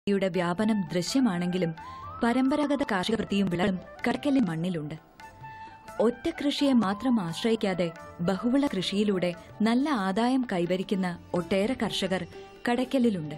യുടെ വ്യാപനം ദൃശ്യമാണെങ്കിലും പരമ്പരാഗത കാർഷിക വൃത്തിയും വിളകളും കടക്കലിൻ മണ്ണിലുണ്ട് ഒറ്റ കൃഷിയെ മാത്രം ആശ്രയിക്കാതെ ബഹുവിള കൃഷിയിലൂടെ നല്ല ആദായം കൈവരിക്കുന്ന ഒട്ടേറെ കർഷകർ കടയ്ക്കലിലുണ്ട്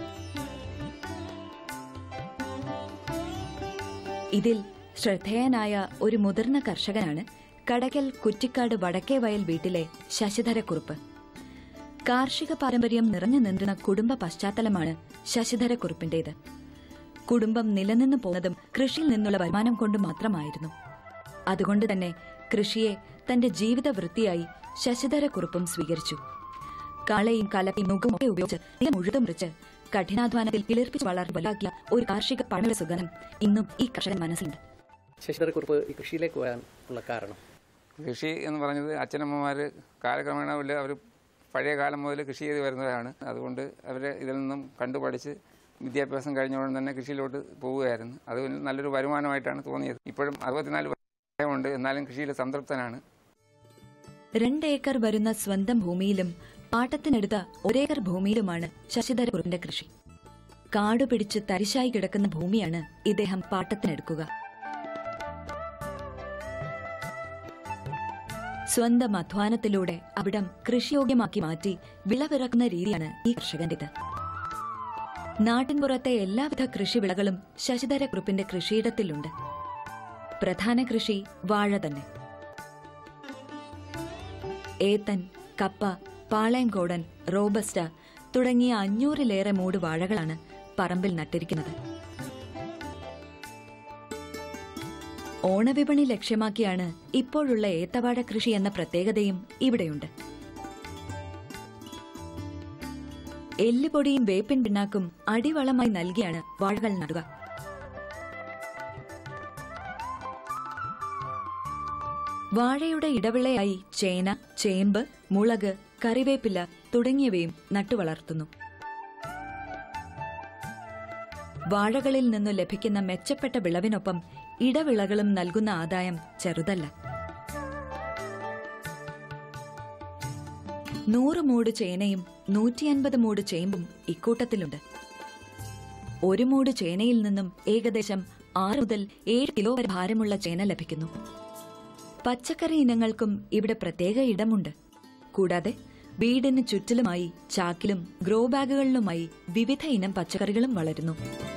ഇതിൽ ശ്രദ്ധേയനായ ഒരു മുതിർന്ന കർഷകനാണ് കടക്കൽ കുറ്റിക്കാട് വടക്കേ വയൽ വീട്ടിലെ ശശിധരക്കുറുപ്പ് കാർഷിക പാരമ്പര്യം നിറഞ്ഞു നിന്നിരുന്ന കുടുംബ പശ്ചാത്തലമാണ് ശശിധരക്കുറുപ്പിന്റേത് കുടുംബം നിലനിന്നു പോകുന്നതും കൃഷിയിൽ നിന്നുള്ള വരുമാനം കൊണ്ട് മാത്രമായിരുന്നു അതുകൊണ്ട് തന്നെ കൃഷിയെ തന്റെ ജീവിത വൃത്തിയായി ശശിധരക്കുറുപ്പും സ്വീകരിച്ചു കാളയും കലപ്പയും നുഗും ഒക്കെ ഉപയോഗിച്ച് നിലം ഉഴുതു മുറിച്ച് കഠിനാധ്വാനത്തിൽ കിളിർപ്പിച്ച് വളർത്തി വലുതാക്കിയ ഒരു കാർഷിക പണിയുടെ സുഗന്ധം ഇന്നും ഈ കർഷകൻ മനസ്സിലുണ്ട് ശശിധരക്കുറിപ്പ് ഈ കൃഷിയിലേക്ക് വരാൻ ഉള്ള കാരണം കൃഷി എന്ന് പറഞ്ഞത് അച്ഛനമ്മമാർ കാലക്രമേണ വല്ല അവർ പഴയ കാലം മുതൽ കൃഷി ചെയ്ത് വരുന്നവരാണ് അതുകൊണ്ട് അവർ ഇതിൽ നിന്നും കണ്ടുപഠിച്ച് വിദ്യാഭ്യാസം കഴിഞ്ഞുകൊണ്ട് തന്നെ കൃഷിയിലോട്ട് പോവുകയായിരുന്നു അത് നല്ലൊരു വരുമാനമായിട്ടാണ് തോന്നിയത് ഇപ്പോഴും അറുപത്തിനാല് വർഷമുണ്ട് എന്നാലും കൃഷിയിൽ സംതൃപ്തനാണ് രണ്ടേക്കർ വരുന്ന സ്വന്തം ഭൂമിയിലും പാട്ടത്തിനെടുത്ത ഒരേക്കർ ഭൂമിയിലുമാണ് ശശിധരക്കുറിപ്പിന്റെ കൃഷി കാടുപിടിച്ച് തരിശായി കിടക്കുന്ന ഭൂമിയാണ് ഇദ്ദേഹം പാട്ടത്തിനെടുക്കുക സ്വന്തം അധ്വാനത്തിലൂടെ അവിടം കൃഷിയോഗ്യമാക്കി മാറ്റി വിളവിറക്കുന്ന രീതിയാണ് ഈ കർഷകന്റേത് നാട്ടിൻപുറത്തെ എല്ലാവിധ കൃഷിവിളകളും ശശിധരക്കുറിപ്പിന്റെ കൃഷിയിടത്തിലുണ്ട് പ്രധാന കൃഷി വാഴ തന്നെ ഏത്തൻ കപ്പ പാളയംകോടൻ റോബസ്റ്റ തുടങ്ങിയ അഞ്ഞൂറിലേറെ മൂട് വാഴകളാണ് പറമ്പിൽ നട്ടിരിക്കുന്നത് ഓണവിപണി ലക്ഷ്യമാക്കിയാണ് ഇപ്പോഴുള്ള ഏത്തവാഴ കൃഷി എന്ന പ്രത്യേകതയും ഇവിടെയുണ്ട് എല്ലുപൊടിയും വേപ്പിൻ പിണ്ണാക്കും അടിവളമായി നൽകിയാണ് വാഴകൾ നടുക വാഴയുടെ ഇടവിളയായി ചേന ചേമ്പ് മുളക് കറിവേപ്പില തുടങ്ങിയവയും നട്ടുവളർത്തുന്നു വാഴകളിൽ നിന്നു ലഭിക്കുന്ന മെച്ചപ്പെട്ട വിളവിനൊപ്പം ഇടവിളകളും നൽകുന്ന ആദായം ചെറുതല്ല നൂറ് മൂട് ചേനയും നൂറ്റിയൻപത് മൂട് ചേമ്പും ഇക്കൂട്ടത്തിലുണ്ട് ഒരു മൂട് ചേനയിൽ നിന്നും ഏകദേശം ആറ് മുതൽ ഏഴ് കിലോ വരെ ഭാരമുള്ള ചേന ലഭിക്കുന്നു പച്ചക്കറി ഇനങ്ങൾക്കും ഇവിടെ പ്രത്യേക ഇടമുണ്ട് കൂടാതെ വീടിന് ചുറ്റിലുമായി ചാക്കിലും ഗ്രോ ബാഗുകളിലുമായി വിവിധ ഇനം പച്ചക്കറികളും വളരുന്നു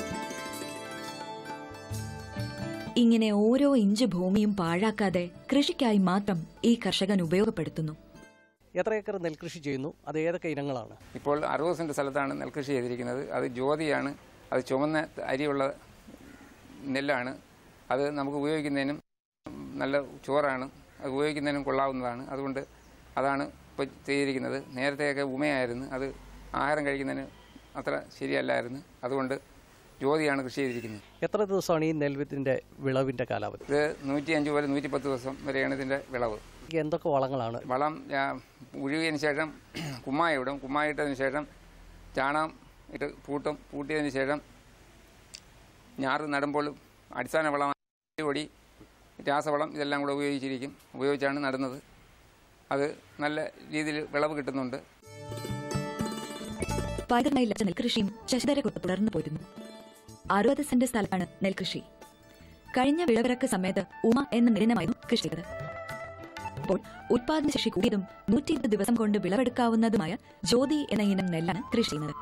ഇങ്ങനെ ഓരോ ഇഞ്ച് ഭൂമിയും പാഴാക്കാതെ കൃഷിക്കായി മാത്രം ഈ കർഷകൻ ഉപയോഗപ്പെടുത്തുന്നു എത്ര ഏക്കർ നെൽകൃഷി ചെയ്യുന്നു അത് ഏതൊക്കെ ഇനങ്ങളാണ് ഇപ്പോൾ അറുപത് സെൻറ്റ് സ്ഥലത്താണ് നെൽകൃഷി ചെയ്തിരിക്കുന്നത് അത് ജ്യോതിയാണ് അത് ചുമന്ന അരിയുള്ള നെല്ലാണ് അത് നമുക്ക് ഉപയോഗിക്കുന്നതിനും നല്ല ചോറാണ് അത് ഉപയോഗിക്കുന്നതിനും കൊള്ളാവുന്നതാണ് അതുകൊണ്ട് അതാണ് ഇപ്പോൾ ചെയ്തിരിക്കുന്നത് നേരത്തെയൊക്കെ ഉമയായിരുന്നു അത് ആഹാരം കഴിക്കുന്നതിന് അത്ര ശരിയല്ലായിരുന്നു അതുകൊണ്ട് ജ്യോതിയാണ് കൃഷി ചെയ്തിരിക്കുന്നത് എത്ര ദിവസമാണ് ഈ നെൽവിത്തിന്റെ വിളവിന്റെ കാലാവധി ഇത് നൂറ്റി അഞ്ച് മുതൽ നൂറ്റി പത്ത് ദിവസം വരെയാണ് ഇതിൻ്റെ വിളവ് ഈ എന്തൊക്കെ വളങ്ങളാണ് വളം ആ, ഉഴുകിയതിന് ശേഷം കുമ്മായ ഇടും കുമ്മായ ഇട്ടതിന് ശേഷം ചാണകം ഇട്ട് പൂട്ടും പൂട്ടിയതിന് ശേഷം ഞാറ് നടുമ്പോൾ അടിസ്ഥാന വളം പൊടി രാസവളം ഇതെല്ലാം കൂടെ ഉപയോഗിച്ചിരിക്കും ഉപയോഗിച്ചാണ് നടുന്നത് അത് നല്ല രീതിയിൽ വിളവ് കിട്ടുന്നുണ്ട് പൈതൃകമായി ലഭിച്ച നെൽകൃഷിയും ശശിധരക്കുറിപ്പ് തുടർന്നു പോരുന്നു അറുപത് സെന്റ് സ്ഥലത്താണ് നെൽകൃഷി കഴിഞ്ഞ വിളവിറക്ക് സമയത്ത് ഉമ എന്ന നെല്ലിനമായിരുന്നു കൃഷി ചെയ്തത് ഇപ്പോൾ ഉത്പാദന ശേഷി കൂടിയതും നൂറ്റി ഇരുപത് ദിവസം കൊണ്ട് വിളവെടുക്കാവുന്നതുമായ ജ്യോതി എന്ന ഇനം നെല്ലാണ് കൃഷി ചെയ്യുന്നത്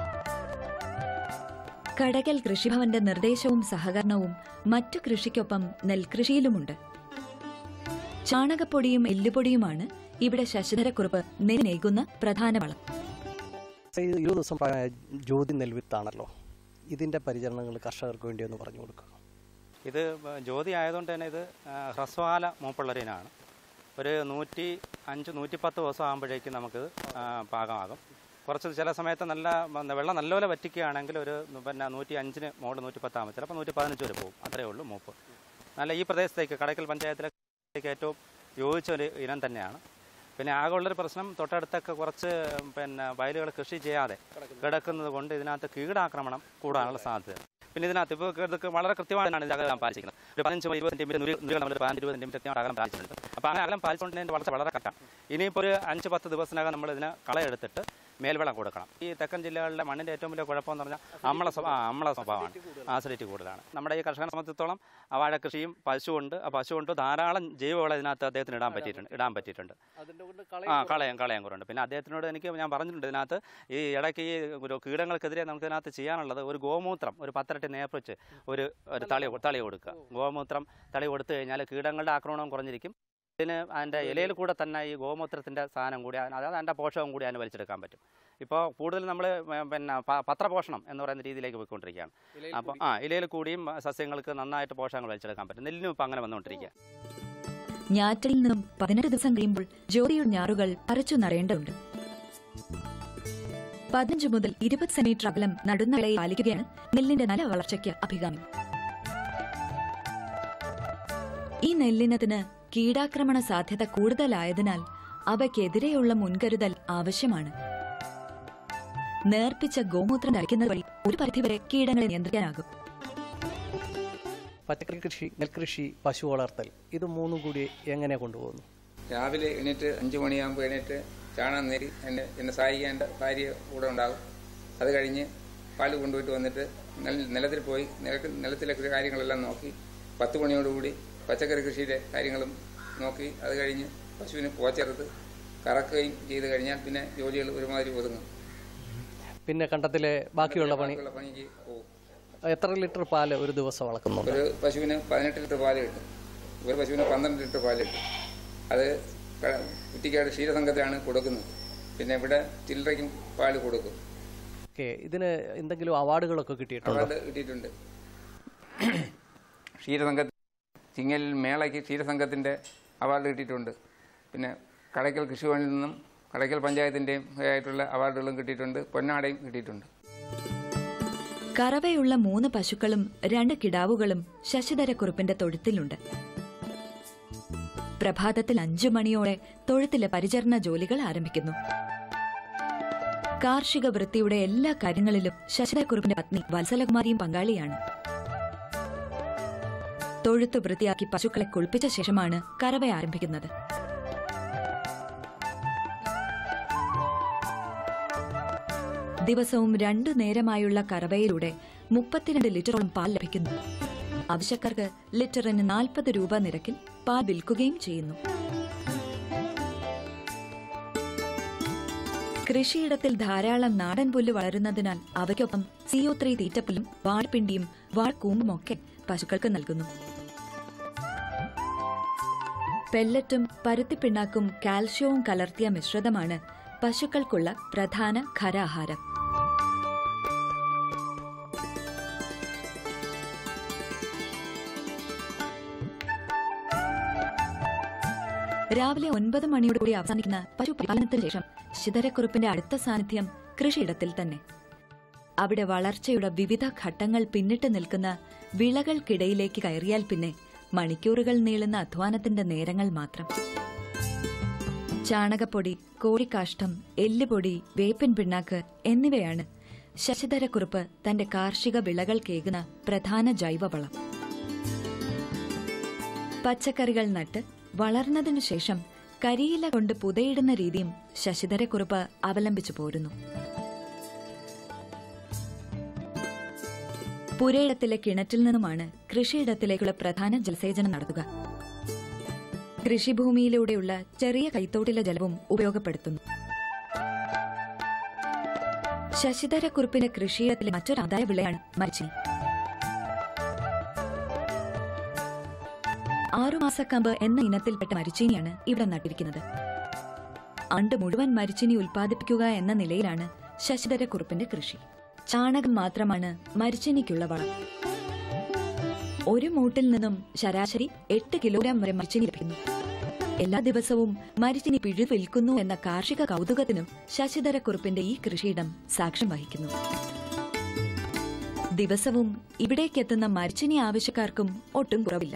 കടകൽ കൃഷിഭവന്റെ നിർദ്ദേശവും സഹകരണവും മറ്റു കൃഷിക്കൊപ്പം നെൽകൃഷിയിലുമുണ്ട് ചാണകപ്പൊടിയും എല്ലുപൊടിയുമാണ് ഇവിടെ ശശിധരക്കുറിപ്പ് നെല്ലിനേകുന്ന പ്രധാന വളം ഈ ഇരുപത് ദിവസം പ്രായമായ ജ്യോതി നെൽവിത്താണല്ലോ ഇതിന്റെ പരിചരണങ്ങൾ കർഷകർക്ക് വേണ്ടി ഒന്ന് പറഞ്ഞു കൊടുക്കുക ഇത് ജ്യോതി ആയതുകൊണ്ട് തന്നെ ഇത് ആ, ഹ്രസ്വകാല മൂപ്പുള്ളൊരിനാണ് ഒരു നൂറ്റി അഞ്ച് നൂറ്റിപ്പത്ത് ദിവസം ആകുമ്പോഴേക്കും നമുക്ക് ആ, പാകമാകും കുറച്ച് ചില സമയത്ത് നല്ല മ- വെള്ളം നല്ലപോലെ വറ്റിക്കുകയാണെങ്കിൽ ഒരു പിന്നെ നൂറ്റി അഞ്ചിന് മുകളിൽ നൂറ്റി പത്താകുമ്പോൾ ചിലപ്പോൾ നൂറ്റി പതിനഞ്ച് വരെ പോകും അത്രയേ ഉള്ളൂ മൂപ്പ് നല്ല ഈ പ്രദേശത്തേക്ക് കടയ്ക്കൽ പഞ്ചായത്തിലേക്ക് ഏറ്റവും യോജിച്ച ഒരു ഇനം തന്നെയാണ് പിന്നെ ആകെ ഉള്ളൊരു പ്രശ്നം തൊട്ടടുത്തൊക്കെ കുറച്ച് പിന്നെ വയലുകൾ കൃഷി ചെയ്യാതെ കിടക്കുന്നത് കൊണ്ട് ഇതിനകത്ത് കീടാക്രമണം കൂടാനുള്ള സാധ്യത പിന്നെ ഇതിനകത്ത് ഇപ്പോൾ ഇതൊക്കെ വളരെ കൃത്യമായിട്ടാണ് ഇത് അകലം പാലിച്ചിരിക്കുന്നത് ഒരു പതിനഞ്ച് മുതൽ ഇരുപത് സെന്റിമീറ്റർ നുരി നുരികൾ നമ്മൾ പതിനഞ്ച് ഇരുപത് സെന്റിമീറ്റർ കൃത്യമായിട്ട് അകലം പാലിച്ചിട്ടുണ്ട് അപ്പോൾ അങ്ങനെ അകലം പാലിച്ചുകൊണ്ട് ഇതിൻ്റെ വളർച്ച വളരെ കറക്റ്റാണ് ഇനിയിപ്പോൾ ഒരു അഞ്ച് പത്ത് ദിവസത്തിനകം നമ്മൾ ഇതിനെ കളയെടുത്തിട്ട് മേൽവളം കൊടുക്കണം ഈ തെക്കൻ ജില്ലകളിലെ മണ്ണിൻ്റെ ഏറ്റവും വലിയ കുഴപ്പമെന്ന് പറഞ്ഞാൽ അമ്മള സ്വഭാ ആ, അമ്മള സ്വഭാവമാണ് ആസിഡിറ്റി കൂടുതലാണ് നമ്മുടെ ഈ കർഷകനെ സംബന്ധിച്ചിടത്തോളം ആ വാഴ കൃഷിയും പശുവുണ്ട് ആ പശുവുണ്ട് ധാരാളം ജൈവവളം ഇതിനകത്ത് അദ്ദേഹത്തിന് ഇടാൻ പറ്റിയിട്ടുണ്ട് ഇടാൻ പറ്റിയിട്ടുണ്ട് അതിന്റെ കൊണ്ട് ആ കളയാൻ കളയാൻ കുറവുണ്ട് പിന്നെ അദ്ദേഹത്തിനോട് എനിക്ക് ഞാൻ പറഞ്ഞിട്ടുണ്ട് ഇതിനകത്ത് ഈ ഇടയ്ക്ക് ഈ ഒരു കീടങ്ങൾക്കെതിരെ നമുക്ക് ഇതിനകത്ത് ചെയ്യാനുള്ളത് ഒരു ഗോമൂത്രം ഒരു പത്തരട്ടി നേർപ്പിച്ച് ഒരു ഒരു തളി തളി കൊടുക്കുക ഗോമൂത്രം തളി കൊടുത്തു കഴിഞ്ഞാൽ കീടങ്ങളുടെ ആക്രമണം കുറഞ്ഞിരിക്കും ഇതിന് അതിൻ്റെ ഇലയിൽ കൂടെ തന്നെ ഈ ഗോമൂത്രത്തിൻ്റെ സാധനം കൂടി അതിന് അതായത് അതിൻ്റെ പോഷകം കൂടി അതിന് വലിച്ചെടുക്കാൻ പറ്റും ഇപ്പോൾ കൂടുതൽ നമ്മൾ പിന്നെ പ- പത്രപോഷണം എന്ന് പറയുന്ന രീതിയിലേക്ക് പോയിക്കൊണ്ടിരിക്കുകയാണ് അപ്പോൾ ആ ഇലയിൽ കൂടിയും സസ്യങ്ങൾക്ക് നന്നായിട്ട് പോഷകങ്ങൾ വലിച്ചെടുക്കാൻ പറ്റും നെല്ലിനും ഇപ്പോൾ അങ്ങനെ വന്നുകൊണ്ടിരിക്കുക ഞാറ്റലിൽ നിന്നും പതിനെട്ട് ദിവസം കഴിയുമ്പോൾ ജ്യോതിയുടെ ഞാറുകൾ പറിച്ചു നടേണ്ടതുണ്ട് പതിനഞ്ച് മുതൽ ഇരുപത് സെന്റിമീറ്റർ അകലം നടുന്ന വിളയെ പാലിക്കുകയാണ് നെല്ലിന്റെ നല്ല വളർച്ചയ്ക്ക് അഭികാമ്യം ഈ നെല്ലിനത്തിന് കീടാക്രമണ സാധ്യത കൂടുതലായതിനാൽ അവയ്ക്കെതിരെയുള്ള മുൻകരുതൽ ആവശ്യമാണ് നേർപ്പിച്ച ഗോമൂത്രം തളിക്കുന്നത് വഴി ഒരു പരിധിവരെ കീടങ്ങളെ നിയന്ത്രിക്കാനാകും പച്ചക്കറി കൃഷി നെൽകൃഷി പശു വളർത്തൽ ഇത് മൂന്നും കൂടി എങ്ങനെ കൊണ്ടുപോകുന്നു രാവിലെ എണീറ്റ് അഞ്ച് മണിയാകുമ്പോൾ എണീറ്റ് ചാണകം നേരി എന്നെ എന്നെ സഹായിക്കേണ്ട ഭാര്യ കൂടെ ഉണ്ടാകും അത് കഴിഞ്ഞ് പാല് കൊണ്ടുപോയിട്ട് വന്നിട്ട് നെൽ- നിലത്തിൽ പോയി നിലത്തിൽ നിലത്തിലെ കൃ- കാര്യങ്ങളെല്ലാം നോക്കി പത്ത് മണിയോടുകൂടി പച്ചക്കറി കൃഷിയുടെ കാര്യങ്ങളും നോക്കി അത് കഴിഞ്ഞ് പശുവിന് പോച്ചെറുത്ത് കറക്കുകയും ചെയ്ത് കഴിഞ്ഞാൽ പിന്നെ ജോലികൾ ഒരുമാതിരി ഒതുങ്ങും പിന്നെ കണ്ടത്തിലെ ബാക്കിയുള്ള പണി ബാക്കിയുള്ള പണിക്ക് പോകും എത്ര ലിറ്റർ പാല് ഒരു ദിവസം അളക്കുന്നുണ്ട് ഒരു പശുവിന് പതിനെട്ട് ലിറ്റർ പാല് കിട്ടും ഒരു പശുവിന് പന്ത്രണ്ട് ലിറ്റർ പാല് കിട്ടും അത് ക- കുറ്റിക്കാട് ക്ഷീരസംഘത്തിലാണ് കൊടുക്കുന്നത് പിന്നെ ഇവിടെ ചില്ലറയ്ക്കും പാല് കൊടുക്കും ഓക്കെ ഇതിന് എന്തെങ്കിലും അവാർഡുകളൊക്കെ കിട്ടിയിട്ടുണ്ടോ അവാർഡ് കിട്ടിയിട്ടുണ്ട് ക്ഷീരസംഘ ചിങ്ങലിൽ മേളയ്ക്ക് ക്ഷീരസംഘത്തിൻ്റെ അവാർഡ് കിട്ടിയിട്ടുണ്ട് പിന്നെ കടയ്ക്കൽ കൃഷിഭവനിൽ നിന്നും കടയ്ക്കൽ പഞ്ചായത്തിൻ്റെയും ആയിട്ടുള്ള അവാർഡുകളും കിട്ടിയിട്ടുണ്ട് പൊന്നാടയും കിട്ടിയിട്ടുണ്ട് കറവയുള്ള മൂന്ന് പശുക്കളും രണ്ട് കിടാവുകളും ശശിധരക്കുറുപ്പിന്റെ തൊഴുത്തിലുണ്ട് പ്രഭാതത്തിൽ അഞ്ചു മണിയോടെ തൊഴുത്തിലെ പരിചരണ ജോലികൾ ആരംഭിക്കുന്നു കാർഷിക വൃത്തിയുടെ എല്ലാ കാര്യങ്ങളിലും ശശിധരക്കുറുപ്പിന്റെ പത്നി വത്സലകുമാരിയും പങ്കാളിയാണ് തൊഴുത്ത് വൃത്തിയാക്കി പശുക്കളെ കുളിപ്പിച്ച ശേഷമാണ് കറവ ആരംഭിക്കുന്നത് ദിവസവും രണ്ടു നേരമായുള്ള കറവയിലൂടെ മുപ്പത്തിരണ്ട് ലിറ്ററോളം പാൽ ലഭിക്കുന്നു ആവശ്യക്കാർക്ക് ലിറ്ററിന് നാൽപ്പത് രൂപ നിരക്കിൽ പാൽ വിൽക്കുകയും ചെയ്യുന്നു കൃഷിയിടത്തിൽ ധാരാളം നാടൻ പുല്ല് വളരുന്നതിനാൽ അവയ്ക്കൊപ്പം സിഒ ത്രീ തീറ്റപ്പുല്ലും വാൾപിണ്ടിയും വാൾക്കൂമ്പും ഒക്കെ പശുക്കൾക്ക് നൽകുന്നു പെല്ലറ്റും പരുത്തിപ്പിണ്ണാക്കും കാൽഷ്യവും കലർത്തിയ മിശ്രിതമാണ് പശുക്കൾക്കുള്ള പ്രധാന ഖരാഹാരം രാവിലെ ഒൻപത് മണിയോടുകൂടി അവസാനിക്കുന്ന പശുപാലനത്തിന് ശേഷം ശിധരക്കുറുപ്പിന്റെ അടുത്ത സാന്നിധ്യം കൃഷിയിടത്തിൽ തന്നെ അവിടെ വളർച്ചയുടെ വിവിധ ഘട്ടങ്ങൾ പിന്നിട്ട് നിൽക്കുന്ന വിളകൾക്കിടയിലേക്ക് കയറിയാൽ പിന്നെ മണിക്കൂറുകൾ നീളുന്ന അധ്വാനത്തിന്റെ നേരങ്ങൾ മാത്രം ചാണകപ്പൊടി കോഴിക്കാഷ്ടം എല്ലുപൊടി വേപ്പിൻ പിണ്ണാക്ക് എന്നിവയാണ് ശശിധരക്കുറുപ്പ് തന്റെ കാർഷിക വിളകൾക്കേകുന്ന പ്രധാന ജൈവവളം പച്ചക്കറികൾ നട്ട് വളർന്നതിനു ശേഷം കരിയില കൊണ്ട് പുതയിടുന്ന രീതിയും ശശിധരക്കുറുപ്പ് അവലംബിച്ചു പോരുന്നു പുരയിടത്തിലെ കിണറ്റിൽ നിന്നുമാണ് കൃഷിയിടത്തിലേക്കുള്ള പ്രധാന ജലസേചനം നടത്തുക കൃഷിഭൂമിയിലൂടെയുള്ള ചെറിയ കൈത്തോട്ടിലെ ജലവും ഉപയോഗപ്പെടുത്തുന്നു ശശിധരക്കുറുപ്പിന്റെ കൃഷിയിടത്തിലെ മറ്റൊരു ആദായ വിളയാണ് മരിച്ചിനി ആറുമാസക്കമ്പ് എന്ന ഇനത്തിൽപ്പെട്ട മരിച്ചീനിയാണ് ഇവിടെ നട്ടിരിക്കുന്നത് ആണ്ട് മുഴുവൻ മരിച്ചിനി ഉൽപ്പാദിപ്പിക്കുക എന്ന നിലയിലാണ് ശശിധരക്കുറുപ്പിന്റെ കൃഷി ചാണകം മാത്രമാണ് മരിച്ചിനിക്കുള്ള വളം ഒരു മൂട്ടിൽ നിന്നും ശരാശരി എട്ട് കിലോഗ്രാം വരെ മരിച്ചിനി ലഭിക്കുന്നു എല്ലാ ദിവസവും മരിച്ചിനി പിഴു വിൽക്കുന്നു എന്ന കാർഷിക കൗതുകത്തിനും ശശിധരക്കുറുപ്പിന്റെ ഈ കൃഷിയിടം സാക്ഷ്യം വഹിക്കുന്നു ദിവസവും ഇവിടേക്കെത്തുന്ന മരിച്ചിനി ആവശ്യക്കാർക്കും ഒട്ടും കുറവില്ല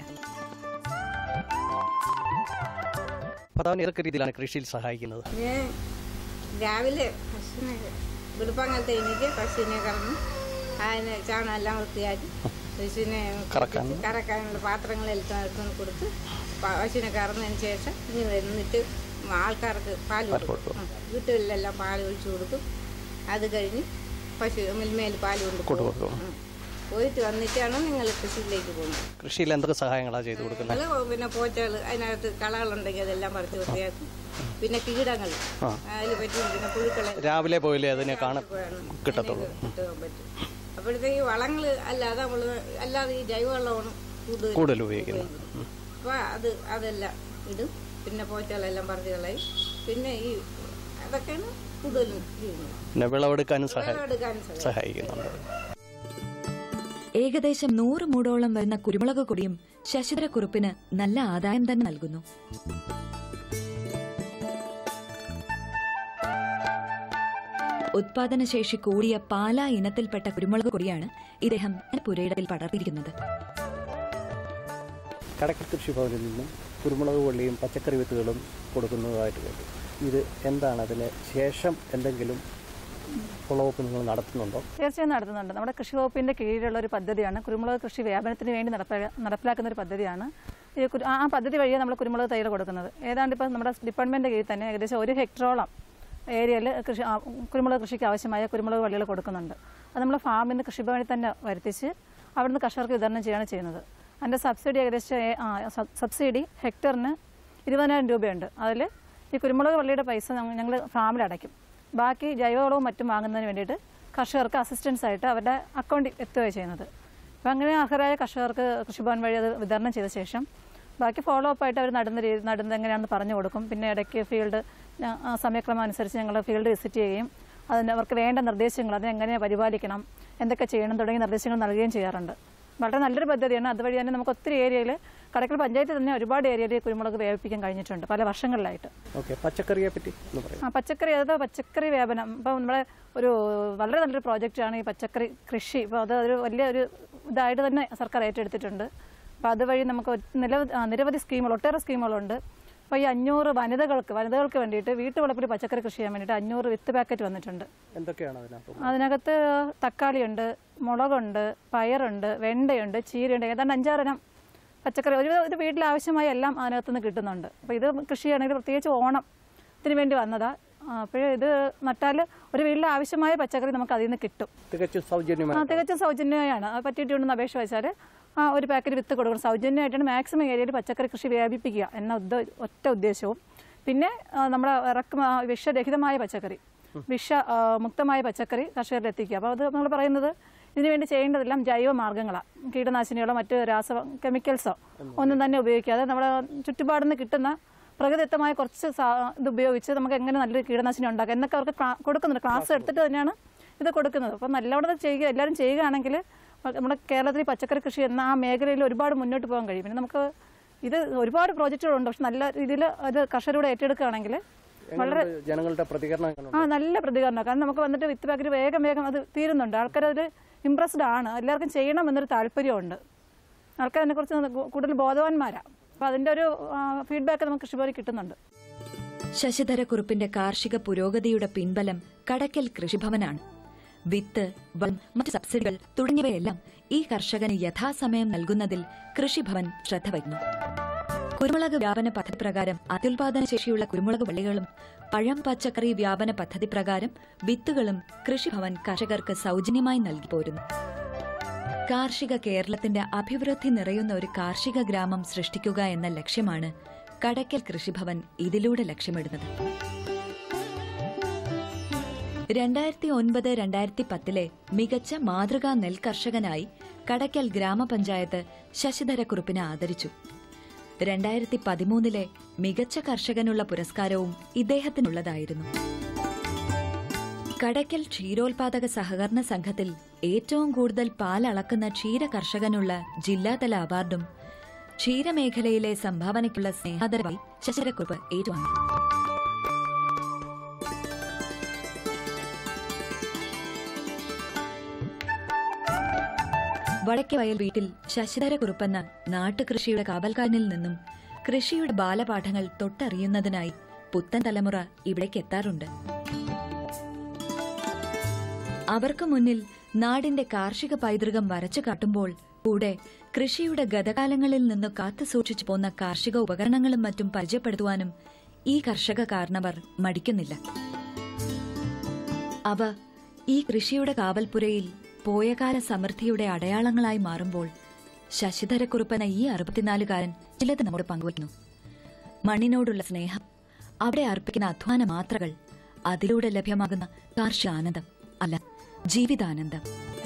ഭർത്താവിന് ഏതൊക്കെ രീതിയിലാണ് കൃഷിയിൽ സഹായിക്കുന്നത് ഞാൻ രാവിലെ പശുവിനെ വെളുപ്പാങ്ങലത്തെ എനിക്ക് പശുവിനെ കറന്ന് അതിന് ചാണം എല്ലാം വൃത്തിയാക്കി പശുവിനെ കറക്കാൻ? കറക്കാനുള്ള പാത്രങ്ങളെല്ലാം എടുത്തുകൊണ്ട് കൊടുത്ത് പ- പശുവിനെ കറന്നതിന് ശേഷം ഇനി വന്നിട്ട് ആൾക്കാർക്ക് പാൽ കൊടുക്കും ഉം. വീട്ടുകളിലെല്ലാം പാൽ ഒഴിച്ചു കൊടുക്കും അത് കഴിഞ്ഞ് പശു മിൽമയിൽ പാൽ കൊണ്ട് പോകും കൊടുക്കും. ഉം. പോയിട്ട് വന്നിട്ടാണ് നിങ്ങൾ കൃഷിയിലേക്ക് പോകുന്നത് കൃഷിയിൽ എന്തൊക്കെ സഹായങ്ങളാണ് ചെയ്തു കൊടുക്കുന്നത് ഞങ്ങൾ പിന്നെ പോച്ചകൾ അതിനകത്ത് കളകളുണ്ടെങ്കിൽ അതെല്ലാം പറിച്ച് വൃത്തിയാക്കും പിന്നെ കീടങ്ങൾ ആ. അതിൽ പറ്റി പിന്നെ പുഴുക്കളെ രാവിലെ പോയില്ലേ അതിനെ കാണാൻ വേണം. കിട്ടത്തുള്ളൂ അതിന് കിട്ടാൻ പറ്റും അപ്പോഴത്തേക്ക് വളങ്ങൾ അല്ലാതെ നമ്മൾ അല്ലാതെ ഈ ജൈവവളമാണ് കൂടുതൽ കൂടുതൽ ഉപയോഗിക്കുന്നത് അപ്പോൾ അത് അതെല്ലാം ഇടും പിന്നെ പോച്ചകളെല്ലാം പറിച്ച് കളയും പിന്നെ ഈ അതൊക്കെയാണ് കൂടുതലും ചെയ്യുന്നത് പിന്നെ വിളവെടുക്കാനും സഹായി എടുക്കാനും സഹായിക്കും സഹായിക്കുന്നുണ്ട് ഏകദേശം നൂറ് മൂടോളം വരുന്ന കുരുമുളക് കൊടിയും ശശിധരക്കുറുപ്പിന് നല്ല ആദായം തന്നെ നൽകുന്നു ഉത്പാദനശേഷി കൂടിയ പാല ഇനത്തിൽപ്പെട്ട കുരുമുളക് കൊടിയാണ് ഇദ്ദേഹം പുരയിടത്തിൽ പടർത്തിയിരിക്കുന്നത് കടക്കൽ കൃഷിഭവനിൽ നിന്നും കുരുമുളക് വള്ളിയും പച്ചക്കറി വിത്തുകളും കൊടുക്കുന്നതായിട്ട് കേട്ടു ഇത് എന്താണ് അതിന് ശേഷം എന്തെങ്കിലും ഫോളോവപ്പ് നിങ്ങൾ നടത്തുന്നുണ്ടോ തീർച്ചയായും നടത്തുന്നുണ്ട് നമ്മുടെ കൃഷി വകുപ്പിന്റെ കീഴിലുള്ള ഒരു പദ്ധതിയാണ് കുരുമുളക് കൃഷി വ്യാപനത്തിന് വേണ്ടി നടപ്പാ- നടപ്പിലാക്കുന്ന ഒരു പദ്ധതിയാണ് ഈ കുരു- ആ ആ പദ്ധതി വഴിയാണ് നമ്മൾ കുരുമുളക് തൈകൾ കൊടുക്കുന്നത് ഏതാണ്ട് ഇപ്പം നമ്മുടെ ഡിപ്പാർട്ട്മെന്റ് കീഴിൽ തന്നെ ഏകദേശം ഒരു ഹെക്ടറോളം ഏരിയയിൽ കൃഷി ആ, കുരുമുളക് കൃഷിക്ക് ആവശ്യമായ കുരുമുളക് വള്ളികൾ കൊടുക്കുന്നുണ്ട് അത് നമ്മൾ ഫാമിൽ നിന്ന് കൃഷിഭവനിൽ തന്നെ വരുത്തിച്ച് അവിടുന്ന് കർഷകർക്ക് വിതരണം ചെയ്യുകയാണ് ചെയ്യുന്നത് അതിൻ്റെ സബ്സിഡി ഏകദേശം ഏ- ആ, സബ്- സബ്സിഡി ഹെക്ടറിന് ഇരുപതിനായിരം രൂപയുണ്ട് അതിൽ ഈ കുരുമുളക് വള്ളിയുടെ പൈസ ഞങ്ങൾ ഫാമിൽ അടയ്ക്കും ബാക്കി ജൈവവളവും മറ്റും വാങ്ങുന്നതിന് വേണ്ടിയിട്ട് കർഷകർക്ക് അസിസ്റ്റൻസ് ആയിട്ട് അവരുടെ അക്കൗണ്ടിൽ എത്തുകയാണ് ചെയ്യുന്നത് അപ്പോൾ അങ്ങനെ അർഹരായ കർഷകർക്ക് കൃഷിഭവൻ വഴി അത് വിതരണം ചെയ്ത ശേഷം ബാക്കി ഫോളോ അപ്പ് ആയിട്ട് അവർ നടുന്ന രീതി നടുന്നത് എങ്ങനെയാണെന്ന് പറഞ്ഞു കൊടുക്കും പിന്നെ ഇടയ്ക്ക് ഫീൽഡ് ഞ- ആ സമയക്രമം അനുസരിച്ച് ഞങ്ങൾ ഫീൽഡ് വിസിറ്റ് ചെയ്യുകയും അതിന് അവർക്ക് വേണ്ട നിർദ്ദേശങ്ങൾ അതിനെങ്ങനെ പരിപാലിക്കണം എന്തൊക്കെ ചെയ്യണം തുടങ്ങിയ നിർദ്ദേശങ്ങൾ നൽകുകയും ചെയ്യാറുണ്ട് വളരെ നല്ലൊരു പദ്ധതിയാണ് അതുവഴി തന്നെ നമുക്ക് ഒത്തിരി ഏരിയയിൽ കടക്കൽ പഞ്ചായത്തിൽ തന്നെ ഒരുപാട് ഏരിയയിൽ കുരുമുളക് വ്യാപിപ്പിക്കാൻ കഴിഞ്ഞിട്ടുണ്ട് പല വർഷങ്ങളിലായിട്ട് ഓക്കെ പച്ചക്കറിയെ പറ്റി എന്ന് പറയും ആ പച്ചക്കറി അതായത് പച്ചക്കറി വ്യാപനം ഇപ്പം നമ്മുടെ ഒരു വളരെ നല്ലൊരു പ്രോജക്റ്റാണ് ഈ പച്ചക്കറി കൃഷി ഇപ്പോൾ അത് ഒരു വലിയ ഒരു ഇതായിട്ട് തന്നെ സർക്കാർ ഏറ്റെടുത്തിട്ടുണ്ട് അപ്പോൾ അതുവഴി നമുക്ക് ഒരു നിരവധി ആ, നിരവധി സ്കീമുകൾ ഒട്ടേറെ സ്കീമുകളുണ്ട് അപ്പോൾ ഈ അഞ്ഞൂറ് വനിതകൾക്ക് വനിതകൾക്ക് വേണ്ടിയിട്ട് വീട്ടുവളപ്പിൽ പച്ചക്കറി കൃഷി ചെയ്യാൻ വേണ്ടിയിട്ട് അഞ്ഞൂറ് വിത്ത് പാക്കറ്റ് വന്നിട്ടുണ്ട് എന്തൊക്കെയാണ് അതിനകത്ത് അതിനകത്ത് തക്കാളിയുണ്ട് മുളകുണ്ട് പയറുണ്ട് വെണ്ടയുണ്ട് ചീരയുണ്ട് ഏതാണ്ട് അഞ്ചാറിനം പച്ചക്കറി ഒരു ഒരു വീട്ടിൽ ആവശ്യമായ എല്ലാം അതിനകത്ത് നിന്ന് കിട്ടുന്നുണ്ട് അപ്പോൾ ഇത് കൃഷിയാണെങ്കിൽ പ്രത്യേകിച്ച് ഓണത്തിന് വേണ്ടി വന്നതാ അപ്പോൾ ഇത് നട്ടാൽ ഒരു വീട്ടിൽ ആവശ്യമായ പച്ചക്കറി നമുക്ക് അതിൽ നിന്ന് കിട്ടും തികച്ചും ആ സൗജന്യമായി തികച്ചും സൗജന്യമായാണ് അത് പറ്റിയിട്ടുണ്ടെന്ന് അപേക്ഷ വെച്ചാൽ ആ ഒരു പാക്കറ്റ് വിത്ത് കൊടുക്കണം സൗജന്യമായിട്ടാണ് മാക്സിമം ഏരിയയിൽ പച്ചക്കറി കൃഷി വ്യാപിപ്പിക്കുക എന്ന ഉദ്ദ ഒറ്റ ഉദ്ദേശവും പിന്നെ ആ, നമ്മുടെ ഇറക്കും ആ, വിഷരഹിതമായ പച്ചക്കറി വിഷ ആ, മുക്തമായ പച്ചക്കറി കർഷകരിൽ എത്തിക്കുക അപ്പോൾ അത് നമ്മൾ പറയുന്നത് ഇതിനു വേണ്ടി ചെയ്യേണ്ടതെല്ലാം ജൈവ മാർഗ്ഗങ്ങളാണ് കീടനാശിനികളോ മറ്റ് രാസ കെമിക്കൽസോ ഒന്നും തന്നെ ഉപയോഗിക്കാതെ നമ്മുടെ ചുറ്റുപാടിൽ നിന്ന് കിട്ടുന്ന പ്രകൃതിദത്തമായ കുറച്ച് സാ- ഇത് ഉപയോഗിച്ച് നമുക്ക് എങ്ങനെ നല്ലൊരു കീടനാശിനി ഉണ്ടാക്കാം എന്നൊക്കെ അവർക്ക് ക്ലാ- കൊടുക്കുന്നുണ്ട് ക്ലാസ് എടുത്തിട്ട് തന്നെയാണ് ഇത് കൊടുക്കുന്നത് അപ്പം നല്ലവണ്ണം ഇത് ചെയ്യുക എല്ലാവരും ചെയ്യുകയാണെങ്കിൽ നമ്മുടെ കേരളത്തിൽ ഈ പച്ചക്കറി കൃഷി എന്ന ആ മേഖലയിൽ ഒരുപാട് മുന്നോട്ട് പോകാൻ കഴിയും പിന്നെ നമുക്ക് ഇത് ഒരുപാട് പ്രോജക്റ്റുകളുണ്ട് പക്ഷെ നല്ല രീതിയിൽ അത് കർഷകരോട് ഏറ്റെടുക്കുകയാണെങ്കിൽ വളരെ എങ്ങനെയുണ്ട് ജനങ്ങളുടെ പ്രതികരണം എങ്ങനെയുണ്ട്? ആ നല്ല പ്രതികരണം കാരണം നമുക്ക് വന്നിട്ട് വിത്ത് പാക്കറ്റ് വേഗം വേഗം അത് തീരുന്നുണ്ട് ആൾക്കാർ അതിൽ ഇമ്പ്രസ്ഡ് ആണ് എല്ലാവർക്കും ചെയ്യണം എന്നൊരു താല്പര്യമുണ്ട് ആൾക്കാർ അതിനെക്കുറിച്ച് കൂടുതൽ ബോധവാന്മാരാണ് അപ്പോൾ അതിൻ്റെ ഒരു ഫീഡ്ബാക്ക് നമുക്ക് കൃഷിഭവനിൽ കിട്ടുന്നുണ്ട് ശശിധരക്കുറുപ്പിന്റെ കാർഷിക പുരോഗതിയുടെ പിൻബലം കടക്കൽ കൃഷിഭവനാണ് വിത്ത് വളം മറ്റ് സബ്സിഡികൾ തുടങ്ങിയവയെല്ലാം ഈ കർഷകന് യഥാസമയം നൽകുന്നതിൽ കൃഷിഭവൻ ശ്രദ്ധ വയ്ക്കുന്നു കുരുമുളക് വ്യാപന പദ്ധതി പ്രകാരം അത്യുൽപാദന ശേഷിയുള്ള കുരുമുളക് വള്ളികളും പഴം പച്ചക്കറി വ്യാപന പദ്ധതി പ്രകാരം വിത്തുകളും കൃഷിഭവൻ കർഷകർക്ക് സൗജന്യമായി നൽകി പോരുന്നു കാർഷിക കേരളത്തിന്റെ അഭിവൃദ്ധി നിറയുന്ന ഒരു കാർഷിക ഗ്രാമം സൃഷ്ടിക്കുക എന്ന ലക്ഷ്യമാണ് കടക്കൽ കൃഷിഭവൻ ഇതിലൂടെ ലക്ഷ്യമിടുന്നത് രണ്ടായിരത്തി ഒൻപത് രണ്ടായിരത്തി പത്തിലെ മികച്ച മാതൃകാ നെൽകർഷകനായി കടക്കൽ ഗ്രാമപഞ്ചായത്ത് ശശിധരക്കുറുപ്പിനെ ആദരിച്ചു രണ്ടായിരത്തി പതിമൂന്നിലെ മികച്ച കർഷകനുള്ള പുരസ്കാരവും ഇദ്ദേഹത്തിനുള്ളതായിരുന്നു കടക്കൽ ക്ഷീരോത്പാദക സഹകരണ സംഘത്തിൽ ഏറ്റവും കൂടുതൽ പാൽ അളക്കുന്ന ക്ഷീര കർഷകനുള്ള ജില്ലാതല അവാർഡും ക്ഷീരമേഖലയിലെ സംഭാവനയ്ക്കുള്ള സ്നേഹാദരവായി ശശിധരക്കുറുപ്പ് ഏറ്റുവാങ്ങി വടക്കേവയൽ വീട്ടിൽ ശശിധരക്കുറുപ്പെന്ന നാട്ടുകൃഷിയുടെ കാവൽക്കാരനിൽ നിന്നും കൃഷിയുടെ ബാലപാഠങ്ങൾ തൊട്ടറിയുന്നതിനായി പുത്തൻ തലമുറ ഇവിടേക്ക് എത്താറുണ്ട് അവർക്ക് മുന്നിൽ നാടിന്റെ കാർഷിക പൈതൃകം വരച്ചു കാട്ടുമ്പോൾ കൂടെ കൃഷിയുടെ ഗതകാലങ്ങളിൽ നിന്ന് കാത്തു സൂക്ഷിച്ചു പോന്ന കാർഷിക ഉപകരണങ്ങളും മറ്റും പരിചയപ്പെടുത്തുവാനും ഈ കർഷക കാരണവർ മടിക്കുന്നില്ല അവ ഈ കൃഷിയുടെ കാവൽപ്പുരയിൽ പോയകാല സമൃദ്ധിയുടെ അടയാളങ്ങളായി മാറുമ്പോൾ ശശിധരക്കുറുപ്പന ഈ അറുപത്തിനാലുകാരൻ ചിലത് നമ്മോട് പങ്കുവയ്ക്കുന്നു മണ്ണിനോടുള്ള സ്നേഹം അവിടെ അർപ്പിക്കുന്ന അധ്വാന മാത്രകൾ അതിലൂടെ ലഭ്യമാകുന്ന കാർഷിക ആനന്ദം അല്ല ജീവിതാനന്ദം